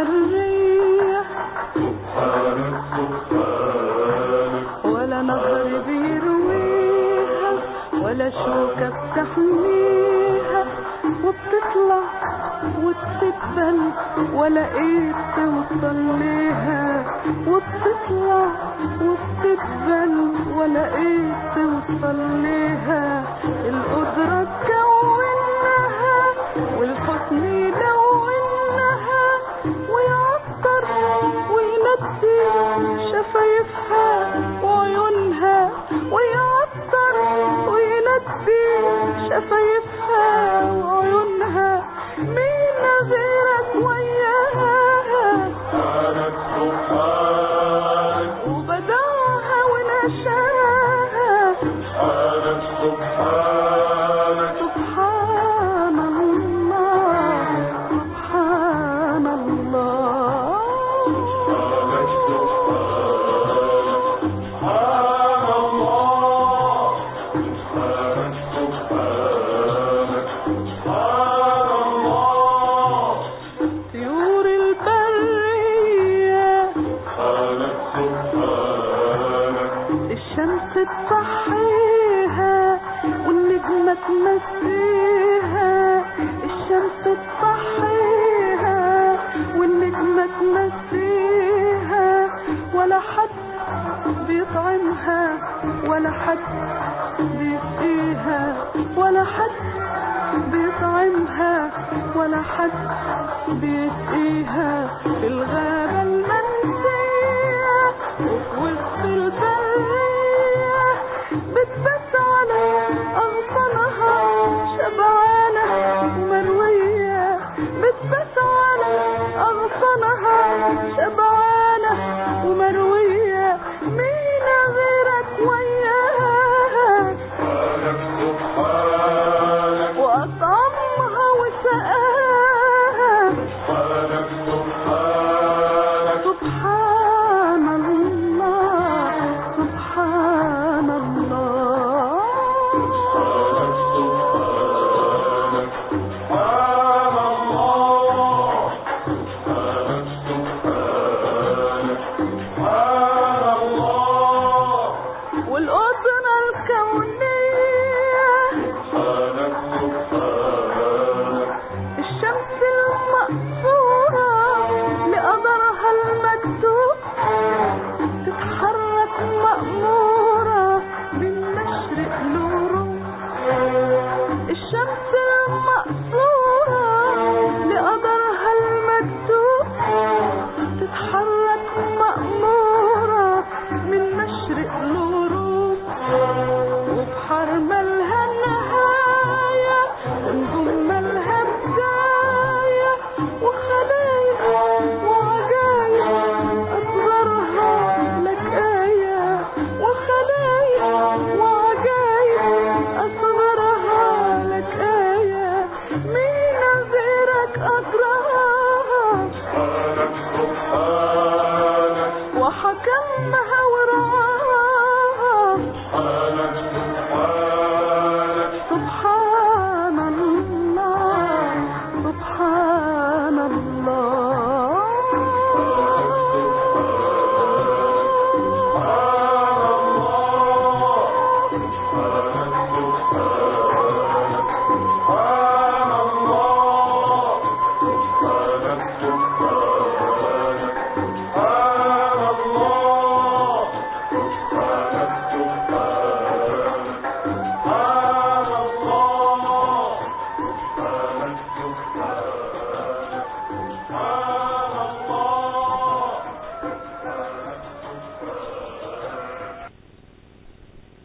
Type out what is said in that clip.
برية سبحانك سبحانك ولا نهر بيرويها ولا شوكة بتحميها وبتطلع وبتتبل ولا ايد توصل ليها وبتطلع وبتتبل ولا ايد توصل ليها القدرة تكونها والحسن يلونها ويعطر وينسي شفايفها وعيونها ويعطر وينسي شفايفها وعيونها مين غيرك وياها سبحانك سبحانك وبدعها ونشاها سبحانك سبحانك سبحان الله سبحان الله سبحانك سبحانك سبحان الله سبحانك سبحانك سبحان الله طيور البرية سبحانك سبحانك الشمس تصحيها والنجمة تمسيها الشمس تصحيها والنجمة تمسيها ولا حد بيطعمها ولا حد بيسقيها ولا حد بيطعمها ولا حد بيسقيها في الغابة